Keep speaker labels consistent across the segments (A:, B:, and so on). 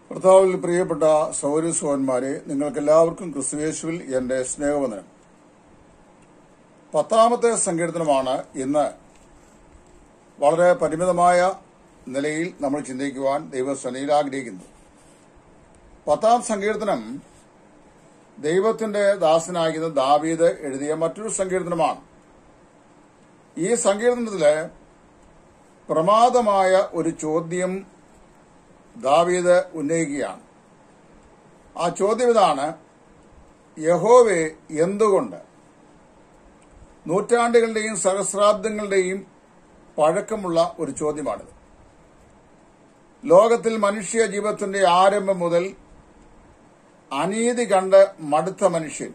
A: കർത്താവിൽ പ്രിയപ്പെട്ട സൗരസോന്മാരെ നിങ്ങൾക്കെല്ലാവർക്കും ക്രിസ്തുവേശുവിൽ എന്റെ സ്നേഹവന്ദനം പത്താമത്തെ സങ്കീർത്തനമാണ് ഇന്ന് വളരെ പരിമിതമായ നിലയിൽ നമ്മൾ ചിന്തിക്കുവാൻ ദൈവസനയിൽ ആഗ്രഹിക്കുന്നു പത്താം സങ്കീർത്തനം ദൈവത്തിന്റെ ദാസനായിരുന്ന ദാവീദ് എഴുതിയ മറ്റൊരു സങ്കീർത്തനമാണ് ഈ സങ്കീർത്തനത്തില് പ്രമാദമായ ഒരു ചോദ്യം ദാവീദ് ഉന്നയിക്കുകയാണ് ആ ചോദ്യം ഇതാണ് യഹോവെ എന്തുകൊണ്ട് നൂറ്റാണ്ടുകളുടെയും സഹസ്രാബ്ദങ്ങളുടെയും പഴക്കമുള്ള ഒരു ചോദ്യമാണിത് ലോകത്തിൽ മനുഷ്യ ജീവിതത്തിന്റെ ആരംഭം മുതൽ അനീതി കണ്ട് മടുത്ത മനുഷ്യൻ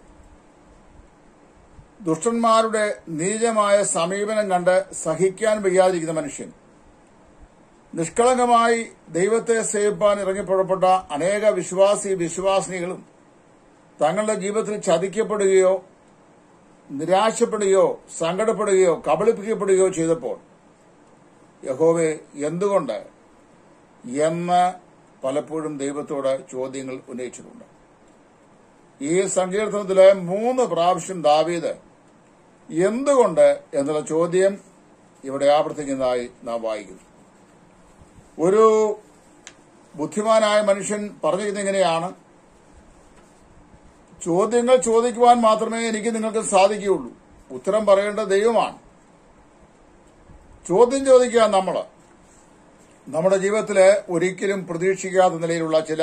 A: ദുഷ്ടന്മാരുടെ നീചമായ സമീപനം കണ്ട് സഹിക്കാൻ വയ്യാതിരിക്കുന്ന മനുഷ്യൻ നിഷ്കളങ്കമായി ദൈവത്തെ സേവിപ്പാൻ ഇറങ്ങിപ്പുറപ്പെട്ട അനേക വിശ്വാസി വിശ്വാസിനികളും തങ്ങളുടെ ജീവിതത്തിൽ ചതിക്കപ്പെടുകയോ നിരാശപ്പെടുകയോ സങ്കടപ്പെടുകയോ കബളിപ്പിക്കപ്പെടുകയോ ചെയ്തപ്പോൾ യഹോവെ എന്തുകൊണ്ട് എന്ന് പലപ്പോഴും ദൈവത്തോട് ചോദ്യങ്ങൾ ഉന്നയിച്ചിട്ടുണ്ട് ഈ സങ്കീർത്തനത്തിലെ മൂന്ന് പ്രാവശ്യം ദാവീദ് എന്തുകൊണ്ട് എന്നുള്ള ചോദ്യം ഇവിടെ ആവർത്തിക്കുന്നതായി നാം വായിക്കുന്നു ഒരു ബുദ്ധിമാനായ മനുഷ്യൻ പറഞ്ഞിരുന്നത് എങ്ങനെയാണ് ചോദ്യങ്ങൾ ചോദിക്കുവാൻ മാത്രമേ എനിക്ക് നിങ്ങൾക്ക് സാധിക്കുകയുള്ളൂ ഉത്തരം പറയേണ്ട ദൈവമാണ് ചോദ്യം ചോദിക്കുക നമ്മൾ നമ്മുടെ ജീവിതത്തില് ഒരിക്കലും പ്രതീക്ഷിക്കാത്ത നിലയിലുള്ള ചില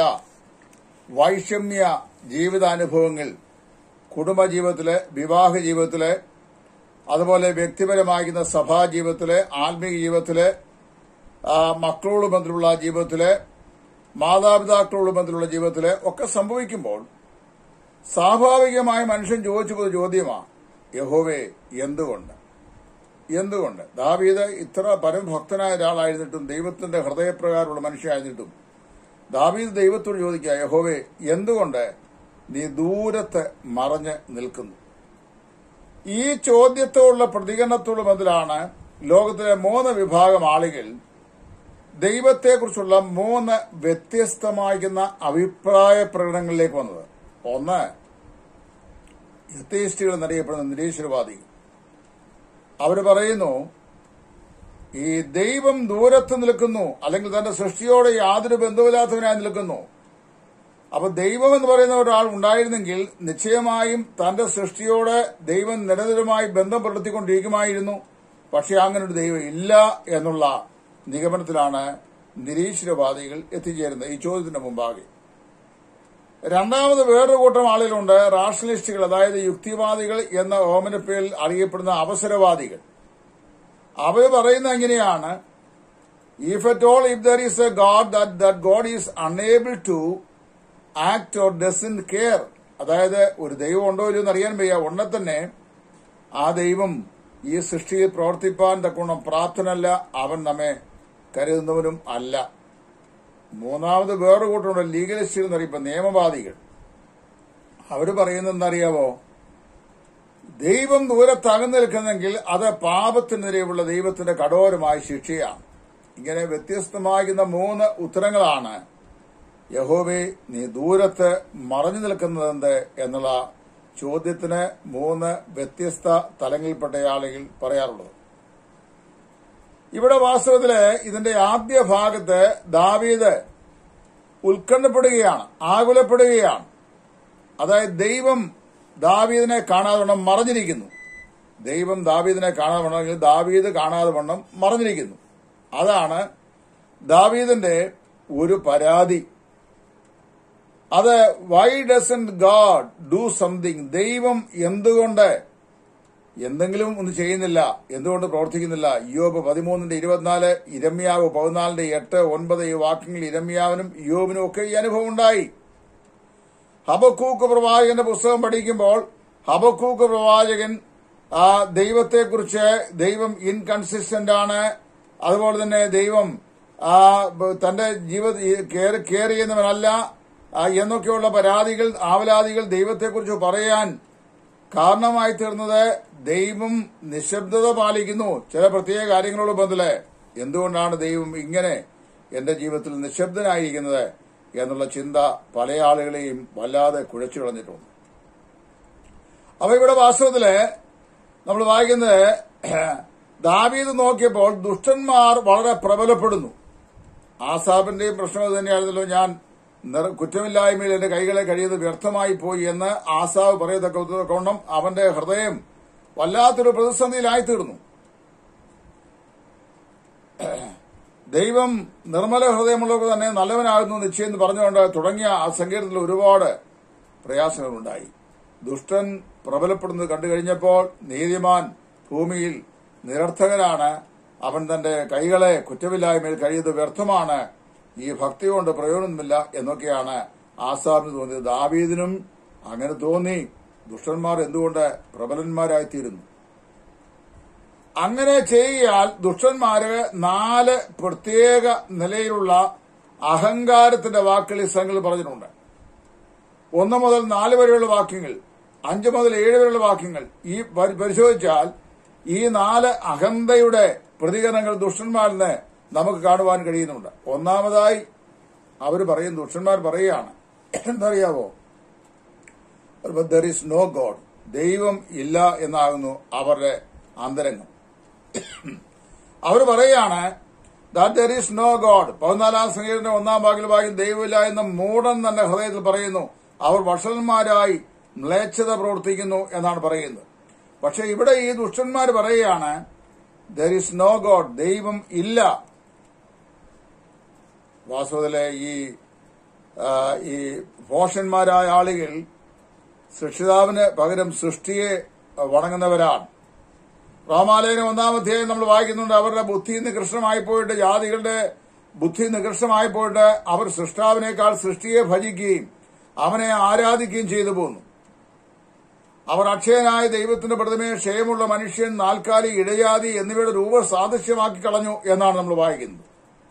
A: വൈഷമ്യ ജീവിതാനുഭവങ്ങൾ കുടുംബജീവിതത്തില് വിവാഹ ജീവിതത്തില് അതുപോലെ വ്യക്തിപരമാകുന്ന സഭാ ജീവിതത്തില് ആത്മീയ ജീവിതത്തില് ആ, മക്കളോട് ബന്ധമുള്ള ജീവിതത്തില് മാതാപിതാക്കളോട് ബന്ധമുള്ള ജീവിതത്തില് ഒക്കെ സംഭവിക്കുമ്പോൾ സ്വാഭാവികമായി മനുഷ്യൻ ചോദിച്ചു പോയ ചോദ്യമാണ് യഹോവേ എന്തുകൊണ്ട് എന്തുകൊണ്ട് ദാവീദ് ഇത്ര പരമഭക്തനായ ഒരാളായിരുന്നിട്ടും ദൈവത്തിന്റെ ഹൃദയപ്രകാരമുള്ള മനുഷ്യനായിരുന്നിട്ടും ദാവീദ് ദൈവത്തോട് ചോദിക്കുക യഹോവേ എന്തുകൊണ്ട് നീ ദൂരത്ത് മറഞ്ഞ് നിൽക്കുന്നു ഈ ചോദ്യത്തോടുള്ള പ്രതികരണത്തോട് ബന്ധത്തിലാണ് ലോകത്തിലെ മൂന്ന് വിഭാഗം ആളുകൾ ദൈവത്തെക്കുറിച്ചുള്ള മൂന്ന് വ്യത്യസ്തമായിരിക്കുന്ന അഭിപ്രായ പ്രകടനങ്ങളിലേക്ക് വന്നത് ഒന്ന് യത്തീസ്റ്റുകൾ എന്നറിയപ്പെടുന്ന നിരീശ്വരവാദികൾ അവർ പറയുന്നു ഈ ദൈവം ദൂരത്ത് നിൽക്കുന്നു അല്ലെങ്കിൽ തന്റെ സൃഷ്ടിയോട് യാതൊരു ബന്ധമില്ലാത്തവനായി നിൽക്കുന്നു അപ്പൊ ദൈവം എന്ന് പറയുന്ന ഒരാൾ ഉണ്ടായിരുന്നെങ്കിൽ നിശ്ചയമായും തന്റെ സൃഷ്ടിയോട് ദൈവം നിരന്തരമായി ബന്ധം പുലർത്തിക്കൊണ്ടിരിക്കുമായിരുന്നു പക്ഷെ അങ്ങനെ ഒരു ദൈവം ഇല്ല എന്നുള്ള നിഗമനത്തിലാണ് നിരീശ്വരവാദികൾ എത്തിച്ചേരുന്നത് ഈ ചോദ്യത്തിന്റെ മുമ്പാകെ രണ്ടാമത് വേറൊരു കൂട്ടം ആളുകളുണ്ട് റാഷണലിസ്റ്റുകൾ അതായത് യുക്തിവാദികൾ എന്ന ഓമനപ്പേരിൽ അറിയപ്പെടുന്ന അവസരവാദികൾ അവർ പറയുന്നത് എങ്ങനെയാണ് if at all if there is a God that that God is unable to act or doesn't care അതായത് ഒരു ദൈവം ഉണ്ടോ ഇല്ലയോ എന്ന് അറിയാൻ വയ്യ ഉടനെ തന്നെ ആ ദൈവം ഈ സൃഷ്ടിയിൽ പ്രവർത്തിപ്പാൻ തക്കോണം പ്രാപ്തനല്ല അവൻ നമ്മെ കരുതുന്നവനും അല്ല മൂന്നാമത് വേറെ കൂട്ടമുണ്ട് ലീഗലിസ്റ്റുകൾ എന്ന് പറയുമ്പോൾ നിയമവാദികൾ അവര് പറയുന്നതെന്നറിയാവോ ദൈവം ദൂരത്തകന്നു നിൽക്കുന്നെങ്കിൽ അത് പാപത്തിനെതിരെയുള്ള ദൈവത്തിന്റെ കഠോരമായ ശിക്ഷയാണ് ഇങ്ങനെ വ്യത്യസ്തമാകുന്ന മൂന്ന് ഉത്തരങ്ങളാണ് യഹോവെ നീ ദൂരത്ത് മറഞ്ഞു നിൽക്കുന്നതെന്ത് എന്നുള്ള ചോദ്യത്തിന് മൂന്ന് വ്യത്യസ്ത തലങ്ങളിൽപ്പെട്ട ആളുകൾ പറയാറുള്ളത് ഇവിടെ വാസ്തവത്തില് ഇതിന്റെ ആദ്യ ഭാഗത്ത് ദാവീദ് ഉത്കണ്ഠപ്പെടുകയാണ് ആകുലപ്പെടുകയാണ് അതായത് ദൈവം ദാവീദിനെ കാണാതെ വണ്ണം മറഞ്ഞിരിക്കുന്നു ദൈവം ദാവീദിനെ കാണാതെ വണ്ണമെങ്കിൽ ദാവീദ് കാണാതെ വണ്ണം മറഞ്ഞിരിക്കുന്നു അതാണ് ദാവീദിന്റെ ഒരു പരാതി അത് why doesn't God do something ദൈവം എന്തുകൊണ്ട് എന്തെങ്കിലും ഒന്നും ചെയ്യുന്നില്ല എന്തുകൊണ്ട് പ്രവർത്തിക്കുന്നില്ല യോബ് പതിമൂന്നിന്റെ ഇരുപത്തിനാല് ഇരമ്യാവ് പതിനാലിന്റെ എട്ട് ഒൻപത് ഈ വാക്യങ്ങളിൽ ഇരമ്യാവിനും യോബിനും ഒക്കെ ഈ അനുഭവം ഉണ്ടായി ഹബക്കൂക്ക് പ്രവാചകന്റെ പുസ്തകം പഠിക്കുമ്പോൾ ഹബക്കൂക്ക് പ്രവാചകൻ ആ ദൈവത്തെക്കുറിച്ച് ദൈവം ഇൻകൺസിസ്റ്റന്റ് ആണ് അതുപോലെ തന്നെ ദൈവം ആ ബ- തന്റെ ജീവിത കെയർ കെയർ ചെയ്യുന്നവനല്ല ആ, എന്നൊക്കെയുള്ള പരാതികൾ ആവലാതികൾ ദൈവത്തെക്കുറിച്ച് പറയാൻ കാരണമായി തീർന്നത് ദൈവം നിശബ്ദത പാലിക്കുന്നു ചില പ്രത്യേക കാര്യങ്ങളോട് ബന്ധത്തില് എന്തുകൊണ്ടാണ് ദൈവം ഇങ്ങനെ എന്റെ ജീവിതത്തിൽ നിശബ്ദനായിരിക്കുന്നത് എന്നുള്ള ചിന്ത പല ആളുകളെയും വല്ലാതെ കുഴച്ചു കളഞ്ഞിട്ടുണ്ട് അപ്പൊ ഇവിടെ വാസ്തവത്തില് നമ്മൾ വായിക്കുന്നത് ദാവീദ് നോക്കിയപ്പോൾ ദുഷ്ടന്മാർ വളരെ പ്രബലപ്പെടുന്നു ആസാബിന്റെയും പ്രശ്നം ഇത് തന്നെയായിരുന്നല്ലോ ഞാൻ നിർ- കുറ്റമില്ലായ്മയിൽ എന്റെ കൈകളെ കഴിയുന്നത് വ്യർത്ഥമായി പോയി എന്ന് ആസാവ് പറയത്തക്ക കൊണ്ടും അവന്റെ ഹൃദയം വല്ലാത്തൊരു പ്രതിസന്ധിയിലായിത്തീർന്നു ദൈവം നിർമ്മല ഹൃദയമുള്ളവർ തന്നെ നല്ലവനാകുന്നു നിശ്ചയം എന്ന് പറഞ്ഞുകൊണ്ട് തുടങ്ങിയ ആ സങ്കീർത്തത്തിൽ ഒരുപാട് പ്രയാസങ്ങളുണ്ടായി ദുഷ്ടൻ പ്രബലപ്പെടുന്നത് കണ്ടു കഴിഞ്ഞപ്പോൾ നീതിമാൻ ഭൂമിയിൽ നിരർത്ഥകനാണ് അവൻ തന്റെ കൈകളെ കുറ്റമില്ലായ്മയിൽ കഴിയുന്നത് വ്യർത്ഥമാണ് ഈ ഭക്തി കൊണ്ട് പ്രയോജനമില്ല എന്നൊക്കെയാണ് ആസാബിന് തോന്നിയത് ദാവീദിനും അങ്ങനെ തോന്നി ദുഷ്ടന്മാർ എന്തുകൊണ്ട് പ്രബലന്മാരായിത്തീരുന്നു അങ്ങനെ ചെയ്യാൽ ദുഷ്ടന്മാര് നാല് പ്രത്യേക നിലയിലുള്ള അഹങ്കാരത്തിന്റെ വാക്കുകൾ ഈ സംഘത്തിൽ പറഞ്ഞിട്ടുണ്ട് ഒന്ന് മുതൽ നാല് വരെയുള്ള വാക്യങ്ങൾ അഞ്ച് മുതൽ ഏഴ് വരെയുള്ള വാക്യങ്ങൾ ഈ പരി- പരിശോധിച്ചാൽ ഈ നാല് അഹന്തയുടെ പ്രതികരണങ്ങൾ ദുഷ്ടന്മാരിൽ നിന്ന് നമുക്ക് കാണുവാൻ കഴിയുന്നുണ്ട് ഒന്നാമതായി അവർ പറയും ദുഷ്ടന്മാർ പറയുകയാണ് എന്തറിയാവോ ദർ ഈസ് നോ ഗോഡ് ദൈവം ഇല്ല എന്നാകുന്നു അവരുടെ അന്തരംഗം അവർ പറയുകയാണ് that there is no God പതിനാലാം സംഗീതത്തിന്റെ ഒന്നാം ഭാഗത്തിൽ വായിക്കും ദൈവമില്ല എന്ന് മൂടൻ തന്നെ ഹൃദയത്തിൽ പറയുന്നു അവർ വഷളന്മാരായി മ്ലേച്ഛത പ്രവർത്തിക്കുന്നു എന്നാണ് പറയുന്നത് പക്ഷെ ഇവിടെ ഈ ദുഷ്ടന്മാർ പറയുകയാണ് ദർ ഈസ് നോ ഗോഡ് ദൈവം ഇല്ല വാസ്തവത്തിലെ ഈ ആ, ഈ ഭോഷന്മാരായ ആളുകൾ സൃഷ്ടിതാവിന് പകരം സൃഷ്ടിയെ വണങ്ങുന്നവരാണ് റോമാലയനം ഒന്നാമധ്യായം നമ്മൾ വായിക്കുന്നുണ്ട് അവരുടെ ബുദ്ധി നികൃഷ്ടമായി പോയിട്ട് ജാതികളുടെ ബുദ്ധി നികൃഷ്ടമായി പോയിട്ട് അവർ സൃഷ്ടാവിനേക്കാൾ സൃഷ്ടിയെ ഭജിക്കുകയും അവനെ ആരാധിക്കുകയും ചെയ്തു പോന്നു അവർ അക്ഷയനായ ദൈവത്തിന്റെ പ്രതിമയെ ക്ഷയമുള്ള മനുഷ്യൻ നാൽക്കാലി ഇടജാതി എന്നിവയുടെ രൂപ സാദൃശ്യമാക്കി കളഞ്ഞു എന്നാണ് നമ്മൾ വായിക്കുന്നത്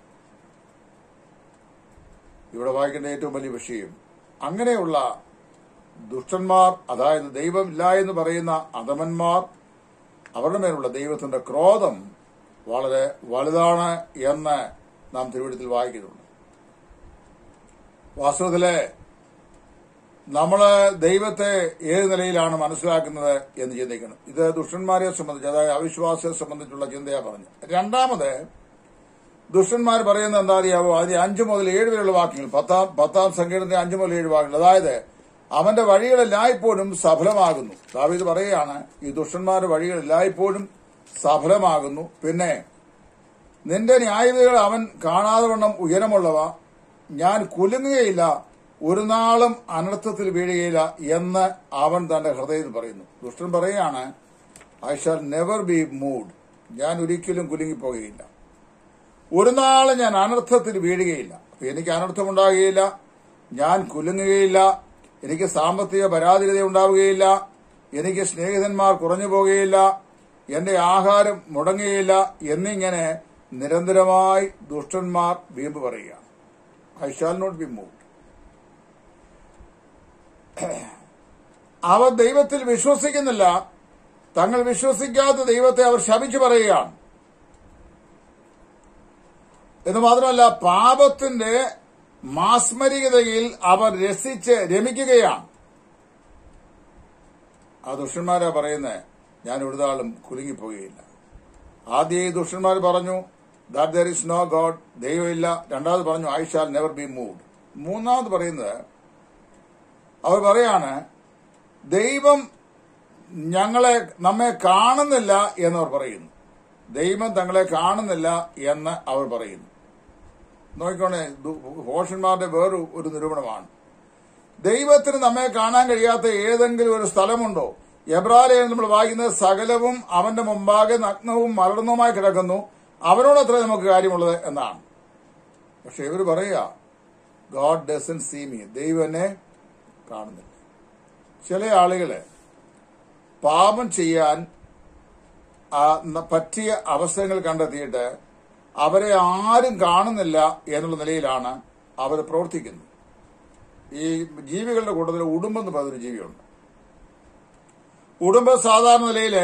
A: ഇവിടെ വായിക്കേണ്ട ഏറ്റവും വലിയ വിഷയം അങ്ങനെയുള്ള ദുഷ്ടന്മാർ അതായത് ദൈവമില്ല എന്ന് പറയുന്ന അധമന്മാർ അവരുടെ മേലുള്ള ദൈവത്തിന്റെ ക്രോധം വളരെ വലുതാണ് എന്ന് നാം തിരുവഴുത്തിൽ വായിക്കുന്നുണ്ട് വാസ്തവത്തിലെ നമ്മള് ദൈവത്തെ ഏത് നിലയിലാണ് മനസ്സിലാക്കുന്നത് എന്ന് ചിന്തിക്കണം ഇത് ദുഷ്ടന്മാരെ സംബന്ധിച്ച് അതായത് അവിശ്വാസിയെ സംബന്ധിച്ചുള്ള ചിന്തയാ പറഞ്ഞു രണ്ടാമത് ദുഷ്ടന്മാർ പറയുന്നത് എന്താ അറിയാവോ അതിന് അഞ്ചു മുതൽ ഏഴ് വരെയുള്ള വാക്യങ്ങൾ പത്താം പത്താം സംഖ്യയുടെ അഞ്ചു മുതൽ ഏഴ് വാക്യങ്ങൾ അതായത് അവന്റെ വഴികൾ എല്ലായ്പ്പോഴും സഫലമാകുന്നു ദാവീദ് പറയുകയാണ് ഈ ദുഷ്ടന്മാരുടെ വഴികൾ എല്ലായ്പ്പോഴും സഫലമാകുന്നു പിന്നെ നിന്റെ ന്യായവിധികൾ അവൻ കാണാതെ വണ്ണം ഉയരമുള്ളവ ഞാൻ കുലുങ്ങുകയില്ല ഒരു നാളും അനർത്ഥത്തിൽ വീഴുകയില്ല എന്ന് അവൻ തന്റെ ഹൃദയത്തിൽ പറയുന്നു ദുഷ്ടൻ പറയുകയാണ് I shall never be moved ഞാൻ ഒരിക്കലും കുലുങ്ങിപ്പോകുകയില്ല ഒരു നാള് ഞാൻ അനർത്ഥത്തിൽ വീഴുകയില്ല അപ്പൊ എനിക്ക് അനർത്ഥമുണ്ടാകുകയില്ല ഞാൻ കുലുങ്ങുകയില്ല എനിക്ക് സാമ്പത്തിക പരാതിരത ഉണ്ടാവുകയില്ല എനിക്ക് സ്നേഹിതന്മാർ കുറഞ്ഞു പോകുകയില്ല എന്റെ ആഹാരം മുടങ്ങുകയില്ല എന്നിങ്ങനെ നിരന്തരമായി ദുഷ്ടന്മാർ വീമ്പ് പറയുക I shall not be move അവർ ദൈവത്തിൽ വിശ്വസിക്കുന്നില്ല തങ്ങൾ വിശ്വസിക്കാത്ത ദൈവത്തെ അവർ ശപിച്ചു പറയുകയാണ് എന്ന് മാത്രമല്ല പാപത്തിന്റെ മാസ്മരികതയിൽ അവർ രസിച്ച് രമിക്കുകയാണ് ആ ദുഷ്ടന്മാരാ പറയുന്നത് ഞാൻ ഒരുതാളും കുലുങ്ങിപ്പോവുകയില്ല ആദ്യം ഈ ദുഷ്ടന്മാർ പറഞ്ഞു that there is no God ദൈവമില്ല രണ്ടാമത് പറഞ്ഞു I shall never be moved മൂന്നാമത് പറയുന്നത് അവർ പറയാണ് ദൈവം ഞങ്ങളെ നമ്മെ കാണുന്നില്ല എന്നവർ പറയുന്നു ദൈവം തങ്ങളെ കാണുന്നില്ല എന്ന് അവർ പറയുന്നു നോക്കിക്കോണേ ഭോഷന്മാരുടെ വേറൊരു ഒരു നിരൂപണമാണ് ദൈവത്തിന് നമ്മെ കാണാൻ കഴിയാത്ത ഏതെങ്കിലും ഒരു സ്ഥലമുണ്ടോ എബ്രാലയിൽ നമ്മൾ വായിക്കുന്നത് സകലവും അവന്റെ മുമ്പാകെ നഗ്നവും മലർന്നുമായി കിടക്കുന്നു അവനോടത്ര നമുക്ക് കാര്യമുള്ളത് എന്നാണ് പക്ഷെ ഇവർ പറയുക ഗോഡ് ഡസൻ സീ മീ ദൈവം എന്നെ കാണുന്നില്ല ചില ആളുകള് പാപം ചെയ്യാൻ ആ, ന- പറ്റിയ അവസരങ്ങൾ കണ്ടെത്തിയിട്ട് അവരെ ആരും കാണുന്നില്ല എന്നുള്ള നിലയിലാണ് അവർ പ്രവർത്തിക്കുന്നത് ഈ ജീവികളുടെ കൂട്ടത്തിൽ ഉടുമ്പ് എന്ന് പറയുന്നൊരു ജീവിയുണ്ട് ഉടുമ്പ് സാധാരണ നിലയില്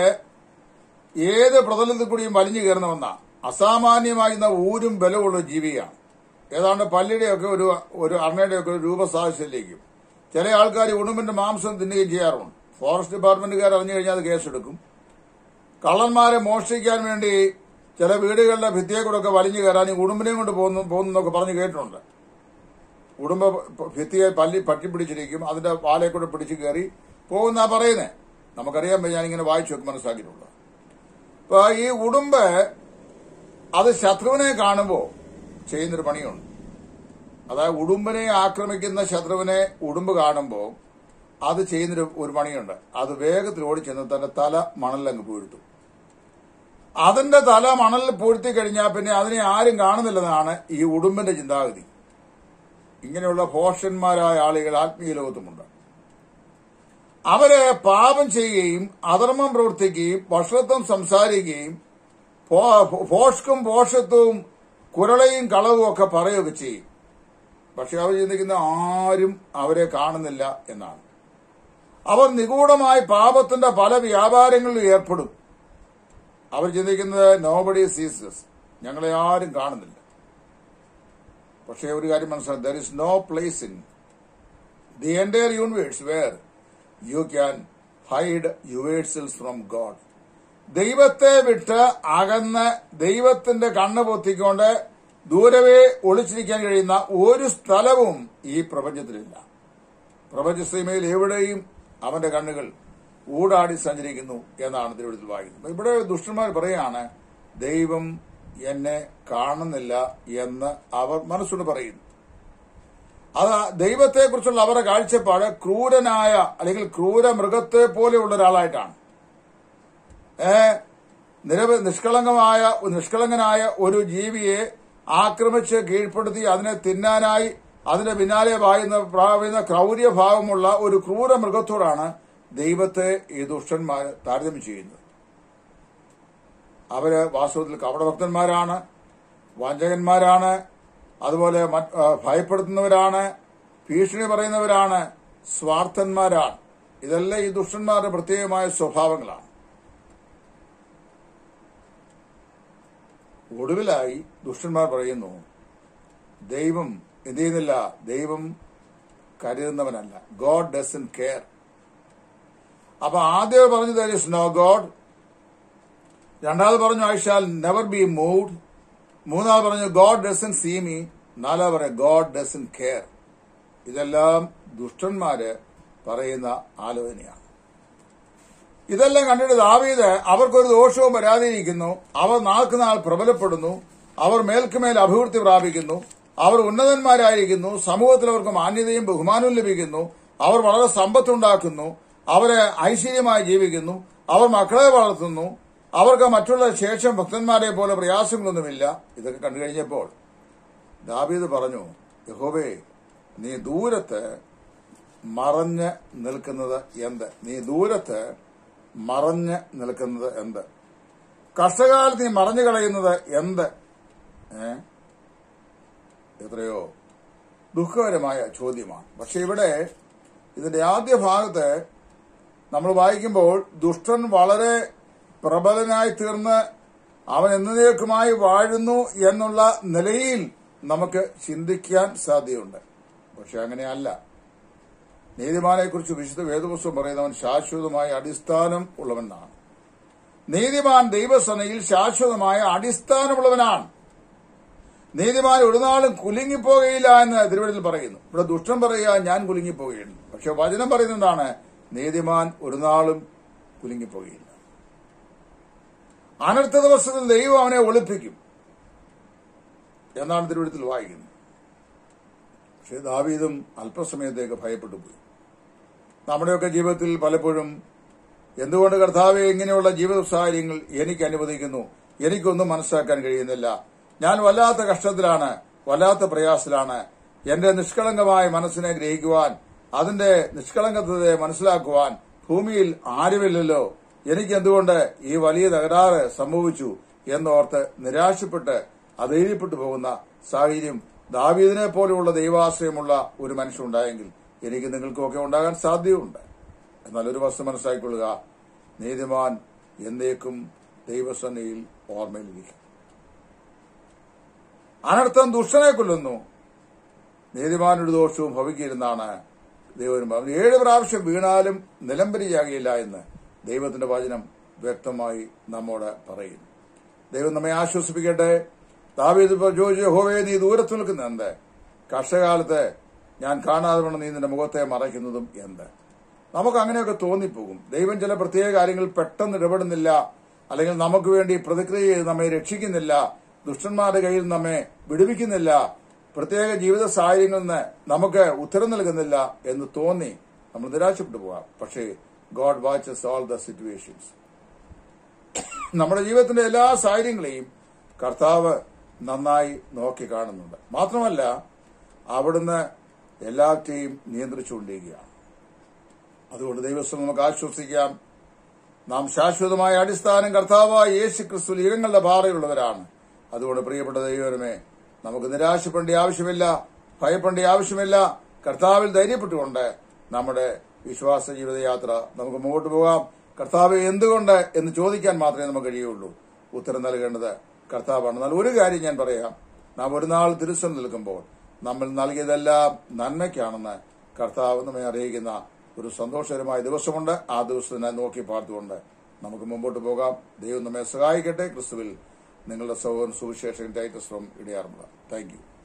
A: ഏത് പ്രതലത്തിൽ കൂടിയും വലിഞ്ഞു കയറുന്നവന്ന അസാമാന്യമായിരുന്ന ഊരും ബലമുള്ള ഒരു ജീവിയാണ് ഏതാണ്ട് പല്ലിയുടെയൊക്കെ ഒരു ഒരു അർണയുടെയൊക്കെ ഒരു രൂപസാദൃശ്യത്തിലേക്കും ചില ആൾക്കാർ ഉടുമ്പിന്റെ മാംസം തിന്നുകയും ചെയ്യാറുണ്ട് ഫോറസ്റ്റ് ഡിപ്പാർട്ട്മെന്റുകാർ അറിഞ്ഞു കഴിഞ്ഞാൽ അത് കേസെടുക്കും കള്ളന്മാരെ മോഷ്ടിക്കാൻ വേണ്ടി ചില വീടുകളുടെ ഭിത്തിയെ കൂടെ ഒക്കെ വലിഞ്ഞു കയറാൻ ഈ ഉടുമ്പിനെയും കൊണ്ട് പോകുന്നു പോകുന്നൊക്കെ പറഞ്ഞ് കേട്ടിട്ടുണ്ട് ഉടുമ്പ ഭിത്തിയെ പല്ലി പറ്റിപ്പിടിച്ചിരിക്കും അതിന്റെ വാലെ കൂടെ പിടിച്ചു കയറി പോകുന്ന പറയുന്നേ നമുക്കറിയാൻ ഞാനിങ്ങനെ വായിച്ചു നോക്കി മനസ്സിലാക്കിയിട്ടുള്ളത് അപ്പൊ ഈ ഉടുമ്പ് അത് ശത്രുവിനെ കാണുമ്പോൾ ചെയ്യുന്നൊരു പണിയുണ്ട് അതായത് ഉടുമ്പിനെ ആക്രമിക്കുന്ന ശത്രുവിനെ ഉടുമ്പ് കാണുമ്പോൾ അത് ചെയ്യുന്നൊരു ഒരു പണിയുണ്ട് അത് വേഗത്തിൽ ഓടിച്ചെന്ന് തന്റെ തല മണലിലങ്ങ് പൂഴ്ത്തും അതിന്റെ തല മണലിൽ പൂഴ്ത്തി കഴിഞ്ഞാൽ പിന്നെ അതിനെ ആരും കാണുന്നില്ലെന്നാണ് ഈ ഉടുമ്പിന്റെ ചിന്താഗതി ഇങ്ങനെയുള്ള ഭോഷന്മാരായ ആളുകൾ ആത്മീയ ലോകത്തുമുണ്ട് അവര് പാപം ചെയ്യുകയും അധർമ്മം പ്രവർത്തിക്കുകയും വഷത്വം സംസാരിക്കുകയും ഭോഷ്കും ഭോഷത്വവും കുരളയും കളവും ഒക്കെ പറയുകയൊക്കെ ചെയ്യും പക്ഷെ അവർ ചിന്തിക്കുന്ന ആരും അവരെ കാണുന്നില്ല എന്നാണ് അവർ നിഗൂഢമായി പാപത്തിന്റെ പല വ്യാപാരങ്ങളിലും ഏർപ്പെടും അവർ ചിന്തിക്കുന്നത് നോബഡി സീസസ് ഞങ്ങളെ ആരും കാണുന്നില്ല പക്ഷേ ഒരു കാര്യം മനസ്സിലാക്കി there is no place in the entire universe where you can hide yourselves from God ദൈവത്തെ വിട്ട് അകന്ന് ദൈവത്തിന്റെ കണ്ണ് പൊത്തിക്കൊണ്ട് ദൂരവേ ഒളിച്ചിരിക്കാൻ കഴിയുന്ന ഒരു സ്ഥലവും ഈ പ്രപഞ്ചത്തിലില്ല പ്രപഞ്ചസീമയിൽ എവിടെയും അവന്റെ കണ്ണുകൾ ഊടാടി സഞ്ചരിക്കുന്നു എന്നാണ് തിരുവനന്തപുരത്തിൽ വായിക്കുന്നത് ഇവിടെ ദുഷ്ടന്മാർ പറയാണ് ദൈവം എന്നെ കാണുന്നില്ല എന്ന് അവർ മനസ്സോട് പറയുന്നു അത് ദൈവത്തെക്കുറിച്ചുള്ള അവരുടെ കാഴ്ചപ്പാട് ക്രൂരനായ അല്ലെങ്കിൽ ക്രൂര മൃഗത്തെ പോലെയുള്ള ഒരാളായിട്ടാണ് ഏ നിരവ നിഷ്കളങ്കമായ നിഷ്കളങ്കനായ ഒരു ജീവിയെ ആക്രമിച്ച് കീഴ്പ്പെടുത്തി അതിനെ തിന്നാനായി അതിന്റെ പിന്നാലെ പായുന്ന പ്രാവുന്ന ക്രൗര്യഭാവമുള്ള ഒരു ക്രൂര മൃഗത്തോടാണ് ദൈവത്തെ ഈ ദുഷ്ടന്മാർ താരതമ്യം ചെയ്യുന്നത് അവര് വാസ്തവത്തിൽ കപടഭക്തന്മാരാണ് വഞ്ചകന്മാരാണ് അതുപോലെ ഭയപ്പെടുത്തുന്നവരാണ് ഭീഷണി പറയുന്നവരാണ് സ്വാർത്ഥന്മാരാണ് ഇതെല്ലാം ഈ ദുഷ്ടന്മാരുടെ പ്രത്യേകമായ സ്വഭാവങ്ങളാണ് ഒടുവിലായി ദുഷ്ടന്മാർ പറയുന്നു ദൈവം എന്ത് ചെയ്യുന്നില്ല ദൈവം കരുതുന്നവനല്ല ഗോഡ് ഡസൻ കെയർ അപ്പൊ ആദ്യം പറഞ്ഞു ദർ ഇസ് നോ ഗോഡ് രണ്ടാമത് പറഞ്ഞു I shall never be moved മൂന്നാമത് പറഞ്ഞു ഗോഡ് ഡസൻ സീ മീ നാലാമത് പറഞ്ഞു ഗോഡ് ഡസൻ കെയർ ഇതെല്ലാം ദുഷ്ടന്മാര് പറയുന്ന ആലോചനയാണ് ഇതെല്ലാം കണ്ടിട്ട് ദാവീദ് അവർക്കൊരു ദോഷവും വരാതിരിക്കുന്നു അവർ നാൾക്കുനാൾ പ്രബലപ്പെടുന്നു അവർ മേൽക്കുമേൽ അഭിവൃദ്ധി പ്രാപിക്കുന്നു അവർ ഉന്നതന്മാരായിരിക്കുന്നു സമൂഹത്തിൽ അവർക്ക് മാന്യതയും ബഹുമാനവും ലഭിക്കുന്നു അവർ വളരെ സമ്പത്തുണ്ടാക്കുന്നു അവരെ ഐശ്വര്യമായി ജീവിക്കുന്നു അവർ മക്കളെ വളർത്തുന്നു അവർക്ക് മറ്റുള്ള ശേഷം ഭക്തന്മാരെ പോലെ പ്രയാസങ്ങളൊന്നുമില്ല ഇതൊക്കെ കണ്ടു കഴിഞ്ഞപ്പോൾ ദാബീദ് പറഞ്ഞു യഹോബേ നീ ദൂരത്ത് മറഞ്ഞ് നിൽക്കുന്നത് എന്ത് നീ ദൂരത്ത് മറഞ്ഞ് നിൽക്കുന്നത് എന്ത് കഷ്ടകാലത്ത് നീ മറഞ്ഞു കളയുന്നത് എന്ത് ഏ എത്രയോ ദുഃഖകരമായ ചോദ്യമാണ് പക്ഷെ ഇവിടെ ഇതിന്റെ ആദ്യ ഭാഗത്ത് നമ്മൾ വായിക്കുമ്പോൾ ദുഷ്ടൻ വളരെ പ്രബലനായി തീർന്ന് അവൻ എന്നേക്കുമായി വാഴുന്നു എന്നുള്ള നിലയിൽ നമുക്ക് ചിന്തിക്കാൻ സാധ്യതയുണ്ട് പക്ഷെ അങ്ങനെയല്ല നീതിമാനെക്കുറിച്ച് വിശുദ്ധ വേദപുസ്തകം പറയുന്നവൻ ശാശ്വതമായ അടിസ്ഥാനം ഉള്ളവനാണ് നീതിമാൻ ദൈവസനയിൽ ശാശ്വതമായ അടിസ്ഥാനമുള്ളവനാണ് നീതിമാൻ ഒരു നാളും കുലുങ്ങിപ്പോകയില്ല എന്ന് തിരുവനന്തപുരത്തിൽ പറയുന്നു ഇവിടെ ദുഷ്ടം പറയുക ഞാൻ കുലുങ്ങിപ്പോകുകയാണ് പക്ഷെ വചനം പറയുന്നതാണ് നീതിമാൻ ഒരു നാളും കുലുങ്ങിപ്പോകയില്ല അനർത്ഥ ദിവസത്തിൽ ദൈവം അവനെ ഒളിപ്പിക്കും എന്നാണ് തിരുവനന്തപുരത്തിൽ വായിക്കുന്നത് പക്ഷെ ദാവീദും അല്പസമയത്തേക്ക് ഭയപ്പെട്ടു പോയി നമ്മുടെയൊക്കെ ജീവിതത്തിൽ പലപ്പോഴും എന്തുകൊണ്ട് കർത്താവെ ഇങ്ങനെയുള്ള ജീവിത സാഹചര്യങ്ങൾ എനിക്ക് അനുവദിക്കുന്നു എനിക്കൊന്നും മനസ്സിലാക്കാൻ കഴിയുന്നില്ല ഞാൻ വല്ലാത്ത കഷ്ടത്തിലാണ് വല്ലാത്ത പ്രയാസത്തിലാണ് എന്റെ നിഷ്കളങ്കമായ മനസ്സിനെ ഗ്രഹിക്കുവാൻ അതിന്റെ നിഷ്കളങ്കതയെ മനസ്സിലാക്കുവാൻ ഭൂമിയിൽ ആരുമില്ലല്ലോ എനിക്ക് എന്തുകൊണ്ട് ഈ വലിയ തകരാറ് സംഭവിച്ചു എന്നോർത്ത് നിരാശപ്പെട്ട് അധൈര്യപ്പെട്ടു പോകുന്ന സാഹചര്യം ദാവീദിനെ പോലെയുള്ള ദൈവാശ്രയമുള്ള ഒരു മനുഷ്യനുണ്ടായെങ്കിൽ എനിക്ക് നിങ്ങൾക്കുമൊക്കെ ഉണ്ടാകാൻ സാധ്യതയുണ്ട് എന്നാൽ ഒരു വസ്തു മനസ്സിലാക്കിക്കൊള്ളുക നീതിമാൻ എന്നേക്കും ദൈവസന്നയിൽ ഓർമ്മയിലിരിക്കും അനർത്ഥം ദുഷ്ടനെ കൊല്ലുന്നു നീതിമാനൊരു ദോഷവും ഭവിക്കരുന്നാണ് ദൈവം പറഞ്ഞത് ഏഴ് പ്രാവശ്യം വീണാലും നിലംപരിയാകില്ല എന്ന് ദൈവത്തിന്റെ വചനം വ്യക്തമായി നമ്മോട് പറയുന്നു ദൈവം നമ്മെ ആശ്വസിപ്പിക്കട്ടെ ദാവീദ് ചോദിച്ചു ഹോവേ നീ ദൂരത്ത് നിൽക്കുന്ന എന്ത് കർഷകാലത്ത് ഞാൻ കാണാതെ കൊണ്ട് നീ നിന്റെ മുഖത്തെ മറയ്ക്കുന്നതും എന്ത് നമുക്ക് അങ്ങനെയൊക്കെ തോന്നിപ്പോകും ദൈവം ചില പ്രത്യേക കാര്യങ്ങൾ പെട്ടെന്ന് ഇടപെടുന്നില്ല അല്ലെങ്കിൽ നമുക്ക് വേണ്ടി പ്രതിക്രിയ ചെയ്ത് നമ്മെ രക്ഷിക്കുന്നില്ല ദുഷ്ടന്മാരുടെ കയ്യിൽ നമ്മെ വിടുവിക്കുന്നില്ല പ്രത്യേക ജീവിത സാഹചര്യങ്ങളിൽ നിന്ന് നമുക്ക് ഉത്തരം നൽകുന്നില്ല എന്ന് തോന്നി നമ്മൾ നിരാശപ്പെട്ടു പോകാം പക്ഷേ God watches all the situations നമ്മുടെ ജീവിതത്തിന്റെ എല്ലാ സാഹചര്യങ്ങളെയും കർത്താവ് നന്നായി നോക്കി കാണുന്നുണ്ട് മാത്രമല്ല അവിടുന്ന് എല്ലാവരെയും നിയന്ത്രിച്ചുകൊണ്ടിരിക്കുകയാണ് അതുകൊണ്ട് ദൈവസ്വം നമുക്ക് ആശ്വസിക്കാം നാം ശാശ്വതമായ അടിസ്ഥാനം കർത്താവായ യേശു ക്രിസ്തു യുഗങ്ങളുടെ ഭാരയുള്ളവരാണ് അതുകൊണ്ട് പ്രിയപ്പെട്ട ദൈവമേ നമുക്ക് നിരാശപ്പെടേണ്ട ആവശ്യമില്ല ഭയപ്പെടേണ്ട ആവശ്യമില്ല കർത്താവിൽ ധൈര്യപ്പെട്ടുകൊണ്ട് നമ്മുടെ വിശ്വാസ ജീവിതയാത്ര നമുക്ക് മുമ്പോട്ട് പോകാം കർത്താവ് എന്തുകൊണ്ട് എന്ന് ചോദിക്കാൻ മാത്രമേ നമുക്ക് കഴിയുള്ളൂ ഉത്തരം നൽകേണ്ടത് കർത്താവാണ് എന്നാൽ ഒരു കാര്യം ഞാൻ പറയാം നാം ഒരു നാൾ തിരുസം നിൽക്കുമ്പോൾ നമ്മൾ നൽകിയതെല്ലാം നന്മയ്ക്കാണെന്ന് കർത്താവ് നമ്മെ അറിയിക്കുന്ന ഒരു സന്തോഷകരമായ ദിവസമുണ്ട് ആ ദിവസത്തിനെ നോക്കി പാർത്തുകൊണ്ട് നമുക്ക് മുമ്പോട്ട് പോകാം ദൈവം നമ്മെ സഹായിക്കട്ടെ ക്രിസ്തുവിൽ നിങ്ങളുടെ സഹോദരൻ സുവിശേഷൻ Titus from Edayaranmula thank U